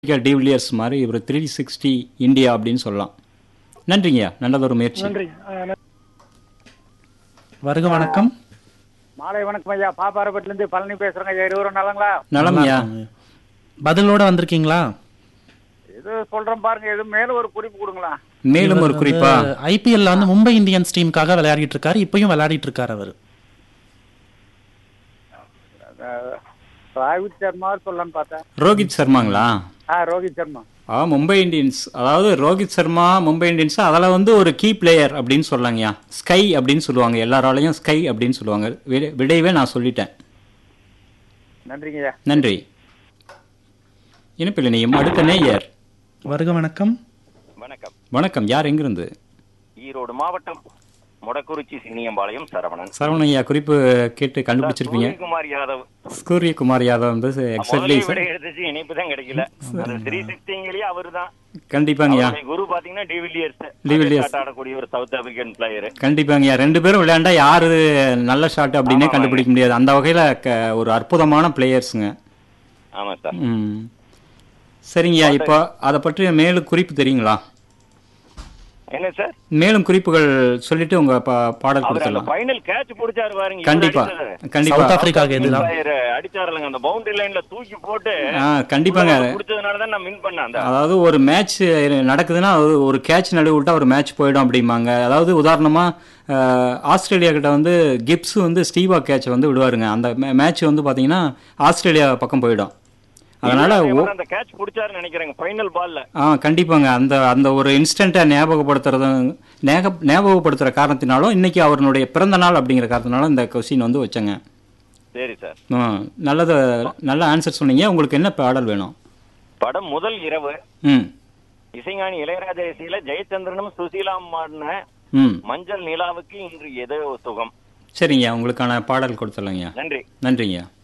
De Villiers மாதிரி இவர் three sixty India அப்படின்னு சொல்லலாம் நன்றிங்கய்யா நல்லதொரு முயற்சி நன்றி ஆ, நன்றி. வருக வணக்கம் மாலை வணக்கம் ஐயா பாப்பாரப்பட்டில இருந்து பழனி பேசுறேங்க ஐயா இருவரும் நலங்களா நலம்யா பதிலோட வந்திருக்கீங்களா இது சொல்றேன் பாருங்க எது மேல ஒரு குறிப்பு கொடுங்களா மேலும் ஒரு குறிப்பா ஐபிஎல்ல வந்து மும்பை இந்தியன்ஸ் டீமுக்காக விளையாடிட்டு இருக்காரு இப்பயும் விளையாடிட்டு இருக்காரு அவர் அஹ், ராஹித் சர்மா சொல்லலாம்னு பார்த்தேன் ரோஹித் சர்மாங்களா ஆ ரோஹித் சர்மா ஆ மும்பை இந்தியன்ஸ் அதாவது ரோஹித் சர்மா மும்பை இந்தியன்ஸ் அதில் வந்து ஒரு கீ பிளேயர் அப்படின்னு சொல்லாங்கய்யா ஸ்கை அப்படின்னு சொல்லுவாங்க எல்லாராலையும் ஸ்கை அப்படின்னு சொல்லுவாங்க விடை- விடையவே நான் சொல்லிட்டேன் நன்றிங்க ஐயா நன்றி இனிப்பில் நீயும் அடுத்த நேயர் வருக வணக்கம் வணக்கம் வணக்கம் யார் எங்கிருந்து ஈரோடு மாவட்டம் மொடக்குறிச்சி சின்னியம்பாளையம் சரவணன் சரவணையா குறிப்பு கேட்டு கண்டுபிடிச்சிருப்பீங்க சூரியகுமார் யாதவ் சூரியகுமார் யாதவ் வந்து முதல்ல எக்ஸாக்ட்லி விட எடுத்துச்சு இணைப்பு தான் கிடைக்கல அந்த த்ரீ சிக்ஸ்டிங்களே அவரு தான் கண்டிப்பாங்கய்யா குரு பாத்தீங்கன்னா டிவிலியர்ஸ் டிவிலியர்ஸ். டிவிலியர்ஸ் ஆடக்கூடிய ஒரு சவுத் ஆப்பிரிக்கன் பிளேயர் கண்டிப்பாங்கய்யா ரெண்டு பேரும் விளையாண்டா யாரு நல்ல ஷாட் அப்படின்னே ஆமாம், கண்டுபிடிக்க முடியாது அந்த வகையில க- ஒரு அற்புதமான பிளேயர்ஸுங்க ஆமா சார் ம் சரிங்கய்யா இப்போ அதை பற்றி மேலும் குறிப்பு தெரியுங்களா என்ன சார் மேலும் குறிப்புகள் சொல்லிட்டு உங்க பா- பாடல் அவர் அந்த கொடுத்துடலாம் ஃபைனல் கேட்ச் பிடிச்சாரு பாருங்க கண்டிப்பா கண்டிப்பா சவுத் ஆப்பிரிக்காவுக்கு எதிராக பிளேயர் அடிச்சாருலங்க அந்த பவுண்டரி லைன்ல தூக்கி போட்டு ஆ கண்டிப்பாங்க பிடிச்சதுனால தான் நான் வின் பண்ணேன் அந்த அதாவது ஒரு மேட்ச் நடக்குதுன்னா அது ஒரு கேட்ச் நடுவு விட்டா ஒரு மேட்ச் போயிடும் அப்படிம்பாங்க அதாவது உதாரணமா அஹ், ஆஸ்திரேலியா கிட்ட வந்து கிப்ஸ் வந்து ஸ்டீவா கேட்ச் வந்து விடுவாருங்க அந்த மேட்ச் வந்து பாத்தீங்கன்னா ஆஸ்திரேலியா பக்கம் போயிடும் அதனால ஓ- இவர் அந்த கேட்ச் பிடிச்சாருன்னு நினைக்கிறேங்க ஃபைனல் பால்ல ஆ கண்டிப்பாங்க அந்த அந்த ஒரு இன்ஸ்டண்ட்டை ஞாபகப்படுத்துறது ஞாபக ஞாபகப்படுத்துகிற காரணத்தினாலும் இன்னைக்கு அவருடைய பிறந்த நாள் அப்படிங்கிற காரணத்தினாலும் இந்த கொஸ்டின் வந்து வச்சேங்க சரி சார் ஆ, நல்லது நல்ல ஆன்சர் சொன்னீங்க உங்களுக்கு என்ன பாடல் வேணும் படம் முதல் இரவு ம் இசைஞானி இளையராஜா இசையில ஜெயச்சந்திரனும் சுசீலாம் ஆடின ம் மஞ்சள் நிலாவுக்கு இன்று ஏதோ சுகம் சரிங்க உங்களுக்கான பாடல் கொடுத்துடலாங்க நன்றி நன்றிங்க